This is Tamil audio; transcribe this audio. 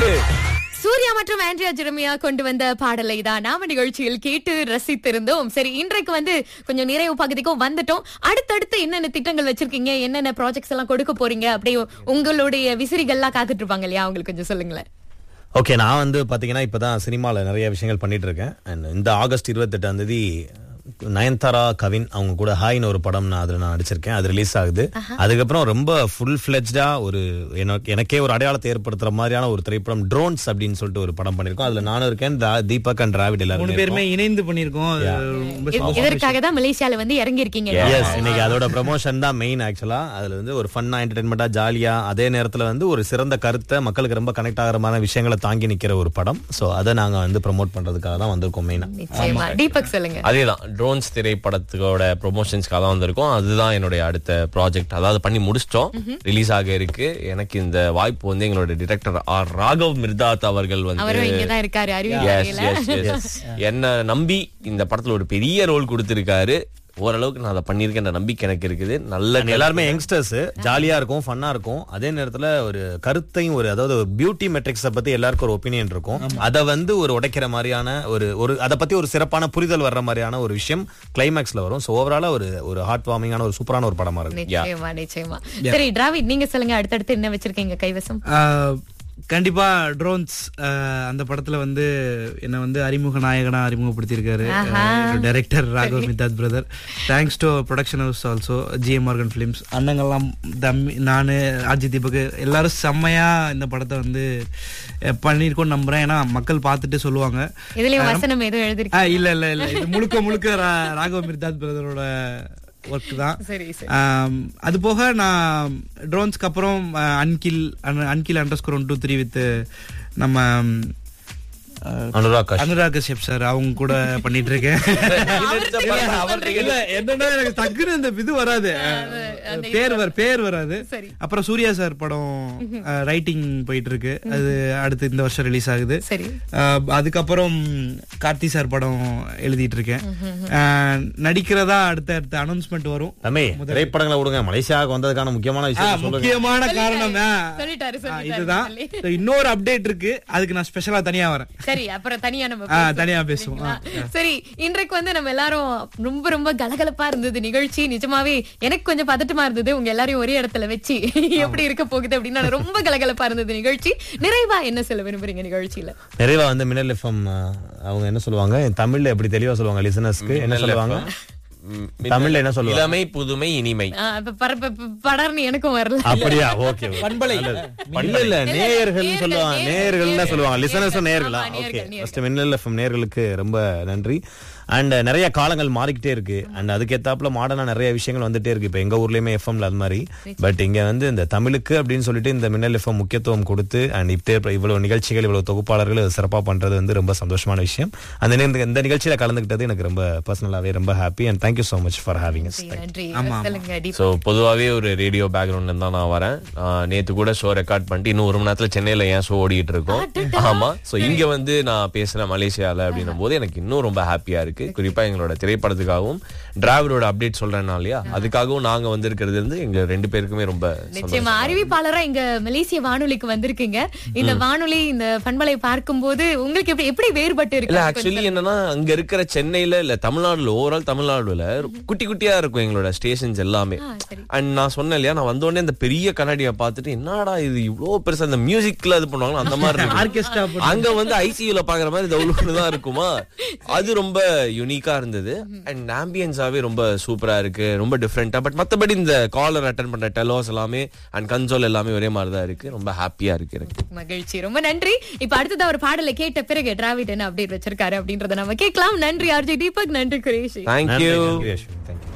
சூர்யா மற்றும் ஆண்ட்ரியா ஜெரமியா கொண்டு வந்த பாடலை தான் நாம நிகழ்ச்சியில் கேட்டு ரசித்திருந்தோம் சரி இன்றைக்கு வந்து கொஞ்சம் நிறைவு பகுதிக்கும் வந்துட்டோம் அடுத்தடுத்து என்னென்ன திட்டங்கள் வச்சிருக்கீங்க என்னென்ன ப்ராஜெக்ட்ஸ் எல்லாம் கொடுக்க போறீங்க அப்படியே உங்களுடைய விசிறிகள்லாம் காத்துட்டு இருப்பாங்க இல்லையா அவங்களுக்கு கொஞ்சம் சொல்லுங்களேன் ஓகே நான் வந்து பாத்தீங்கன்னா இப்பதான் சினிமால நிறைய விஷயங்கள் பண்ணிட்டு இருக்கேன் And இந்த ஆகஸ்ட் இருபத்தெட்டாம் தேதி நயன்தாரா கவின் அவங்க கூட ஹாய்னு ஒரு படம் நான் அதுல நான் நடிச்சிருக்கேன் அது ரிலீஸ் ஆகுது அதுக்கப்புறம் ரொம்ப ஃபுல் ஃபிளெஜ்டா ஒரு எனக்கு- எனக்கே ஒரு அடையாளத்தை ஏற்படுத்துற மாதிரியான ஒரு திரைப்படம் ட்ரோன்ஸ் அப்படின்னு சொல்லிட்டு ஒரு படம் பண்ணிருக்கோம் அதுல நானும் இருக்கேன் தா- தீபக் அண்ட் டிராவிட் மூணு எல்லாரும் பேருமே இணைந்து பண்ணிருக்கோம் அது ரொம்ப இ- இதற்காக தான் மலேசியால வந்து இறங்கி இருக்கீங்க எஸ் இன்னைக்கு அதோட ப்ரமோஷன் தான் மெயின் ஆக்சுவலா அதுல வந்து ஒரு ஃபன்னா என்டர்டைன்மெண்டா ஜாலியா அதே நேரத்துல வந்து ஒரு சிறந்த கருத்தை மக்களுக்கு ரொம்ப கனெக்ட் ஆகிற மாதிரி விஷயங்களை தாங்கி நிக்கிற ஒரு படம் சோ அதை நாங்க வந்து ப்ரோமோட் பண்றதுக்காக தான் வந்திருக்கோம் மெயினா நிச்சயமா தீபக் சொல்லுங்க அதேதான் ட்ரோன்ஸ் திரைப்படத்தோட ப்ரொமோஷன்ஸ்க்காக தான் வந்திருக்கோம் அதுதான் என்னுடைய அடுத்த ப்ராஜெக்ட் அதாவது பண்ணி முடிச்சிட்டோம் ரிலீஸ் ஆக இருக்கு எனக்கு இந்த வாய்ப்பு வந்து எங்களோட டிரெக்டர் ஆர் ராகவ் மிர்தாத் அவர்கள் வந்து அவரும் இங்கதான் இருக்காரு Yes, அறிவியல் yes, yes. என்ன நம்பி இந்த படத்துல ஒரு பெரிய ரோல் கொடுத்திருக்காரு ஓரளவுக்கு நான் அதை பண்ணிருக்கேன் நம்பிக்கை எனக்கு இருக்குது நல்ல எல்லாருமே யங்ஸ்டர்ஸ் ஜாலியா இருக்கும் ஃபன்னா இருக்கும் அதே நேரத்துல ஒரு கருத்தையும் ஒரு அதாவது ஒரு பியூட்டி மெட்ரிக்ஸ பத்தி எல்லாருக்கும் ஒரு ஒப்பீனியன் இருக்கும் அதை வந்து ஒரு உடைக்கிற மாதிரியான ஒரு ஒரு அதை பத்தி ஒரு சிறப்பான புரிதல் வர்ற மாதிரியான ஒரு விஷயம் கிளைமேக்ஸ்ல வரும் சோ ஓவராலா ஒரு ஒரு ஹார்ட் வார்மிங்கான ஒரு சூப்பரான ஒரு படமா இருக்கு நிச்சயமா நிச்சயமா சரி டிராவிட் நீங்க சொல்லுங்க அடுத்தடுத்து என்ன வச்சிருக்கீங்க கைவசம் ஆஹ், கண்டிப்பா ட்ரோன்ஸ் அந்த படத்துல வந்து என்ன வந்து அறிமுக நாயகனா அறிமுகப்படுத்தியிருக்காரு director Raghav Mirdath brother thanks to production house also G M Morgan films அண்ணங்கள்லாம் தம்பி நான் ஆர்ஜி தீபக் எல்லாரும் செம்மையா இந்த படத்தை வந்து அஹ், பண்ணியிருக்கோம்னு நம்புறேன் ஏன்னா மக்கள் பார்த்துட்டு சொல்லுவாங்க இதுலயும் வசனம் எதுவும் எழுதிருக்கீங்க ஆ, இல்ல இல்ல இல்ல இது முழுக்க முழுக்க ரா- ராகவ் மிர்தாத் பிரதரோட ஒர்க் தான் சரி சரி ஆம், அது போக நான் ட்ரோன்ஸ்க்கு அப்புறம் அன்கில் அன்கில் underscore one two three with நம்ம அஹ், அனுராக் காஷ். அனுராக் கஷ்யப் சார் அவங்க கூட பண்ணிட்டு இருக்கேன் இல்ல என்னன்னா எனக்கு டக்குன்னு இந்த இது வராது அஹ், பேர் வர பேர் வராது சரி. அப்புறம் சூர்யா சார் படம் ரைட்டிங் போயிட்டு இருக்கு அது அடுத்து இந்த வருஷம் ரிலீஸ் ஆகுது சரி அஹ், அதுக்கப்புறம் கார்த்தி சார் படம் எழுதிட்டு இருக்கேன் அஹ், நடிக்கிறதா அடுத்த அடுத்த அனௌன்ஸ்மெண்ட் வரும் தம்பி திரைப்படங்களை விடுங்க மலேசியாவுக்கு வந்ததுக்கான முக்கியமான ஆ, விஷயம் சொல்லுங்க முக்கியமான காரணம் ஆ, சொல்லிட்டாரு, ஆ, சொல்லிட்டாரு, இதுதான் சொல்லி. So, இன்னொரு அப்டேட் இருக்கு அதுக்கு நான் ஸ்பெஷலா தனியா வரேன் சரி அப்புறம் தனியா நம்ம ஆ, பேசுவோம். தனியா பேசுவோம். ஆ, சரிங்களா? சரி இன்றைக்கு வந்து நம்ம எல்லாரும் ரொம்ப ரொம்ப கலகலப்பா இருந்தது நிகழ்ச்சி நிஜமாவே எனக்கு கொஞ்சம் பதட்டமா இருந்தது உங்க எல்லாரையும் ஒரே இடத்துல வச்சு எப்படி இருக்க போகுது அப்படின்னு நான் ரொம்ப கலகலப்பா இருந்தது நிகழ்ச்சி நிறைவா என்ன சொல்ல விரும்புறீங்க நிகழ்ச்சியில நிறைவா வந்து மின்னல் எஃப்எம் அவங்க என்ன சொல்லுவாங்க தமிழ்ல எப்படி தெளிவா சொல்லுவாங்க லிசனர்ஸ்க்கு என்ன சொல்லுவாங்க ம், தமிழ்ல என்ன சொல்லுவாங்க இளமை புதுமை இனிமை ஆ, இப்ப பர- ப- ப- படர்னு எனக்கும் வரல அப்படியா ஓகே பண்பலை இல்ல இல்ல நேயர்கள் சொல்லுவாங்க நேயர்கள் சொல்லுவாங்க லிசனர்ஸ் நேயர்களா ஆமா, நேயர்கள், ஓகே நேயர்கள். ஃபர்ஸ்ட் மின்னல் எஃப்எம் நேயர்களுக்கு ரொம்ப நன்றி அண்ட் நிறைய காலங்கள் மாறிக்கிட்டே இருக்கு அண்ட் அதுக்கேத்தாப்புல மாடர்னா நிறைய விஷயங்கள் வந்துட்டே இருக்கு இப்ப எங்க ஊர்லயுமே எஃப்எம்ல அது மாதிரி பட் இங்க வந்து இந்த தமிழுக்கு அப்படின்னு சொல்லிட்டு இந்த மின்னல் எஃப்எம் முக்கியத்துவம் கொடுத்து அண்ட் இப்ப இவ்வளவு நிகழ்ச்சிகள் இவ்வளவு தொகுப்பாளர்கள் இது சிறப்பா பண்றது வந்து ரொம்ப சந்தோஷமான விஷயம் அந்த நே- இந்த நிகழ்ச்சியில கலந்துக்கிட்டது எனக்கு ரொம்ப பர்சனலாவே ரொம்ப happy and thank you so much for having us நன்றி சொல்லுங்க தீபா. ஸோ பொதுவாகவே ஒரு ரேடியோ பேக்ரவுண்ட்ல தான் நான் வரேன் ஆஹ் நேத்து கூட ஷோ ரெக்கார்ட் பண்ணிட்டு இன்னும் ஒரு மணி நேரத்துல சென்னையில ஏன் ஷோ ஓடிட்டு இருக்கோம் ஆமா ஸோ இங்க வந்து நான் பேசுறேன் மலேசியால அப்படின்னும் போது எனக்கு இன்னும் ரொம்ப ஹாப்பியா இருக்கு குறிப்பா எங்களோட திரைப்படத்துக்காகவும் டிராவிடோட அப்டேட் சொல்றேன் இல்லையா அதுக்காகவும் நாங்க வந்திருக்கிறது வந்து எங்க ரெண்டு பேருக்குமே ரொம்ப நிச்சயமா அறிவிப்பாளரா இங்க மலேசிய வானொலிக்கு வந்திருக்கீங்க இந்த வானொலி இந்த பண்பலை பார்க்கும்போது உங்களுக்கு எப்படி எப்படி வேறுபட்டு இல்ல இருக்கு ஆக்சுவலி என்னன்னா அங்க இருக்கிற சென்னையில இல்ல தமிழ்நாடுல ஓவரால் தமிழ்நாடுல குட்டி குட்டியா இருக்கும் எங்களோட ஸ்டேஷன்ஸ் எல்லாமே ஆ, சரி. அண்ட் நான் சொன்னேன் இல்லையா நான் வந்த உடனே இந்த பெரிய கண்ணாடியை பார்த்துட்டு என்னடா இது இவ்வளவு பெருசா இந்த மியூசிக்ல இது பண்ணுவாங்களா அந்த மாதிரி இருக்கு ஆர்கெஸ்ட்ரா அங்க வந்து ஐசியூல பாக்குற மாதிரி இந்த உள்ளூர்ல தான் இருக்குமா அது ரொம்ப யூனிக்கா இருந்தது அண்ட் ஆம்பியன்ஸாவே ரொம்ப சூப்பரா இருக்கு ரொம்ப டிஃப்ரெண்டா பட் மத்தபடி இந்த காலர் அட்டன் பண்ற டெலோஸ் எல்லாமே அண்ட் கன்சோல் எல்லாமே ஒரே மாதிரி தான் இருக்கு ரொம்ப ஹாப்பியா இருக்கு எனக்கு மகிழ்ச்சி ரொம்ப நன்றி இப்ப அடுத்ததா ஒரு பாடலை கேட்ட பிறகு டிராவிட் என்ன அப்டேட் வச்சிருக்காரு அப்படின்றத நம்ம கேட்கலாம் நன்றி ஆர்ஜி தீபக் நன்றி குரேஷி தேங்க்யூ தேங்க்யூ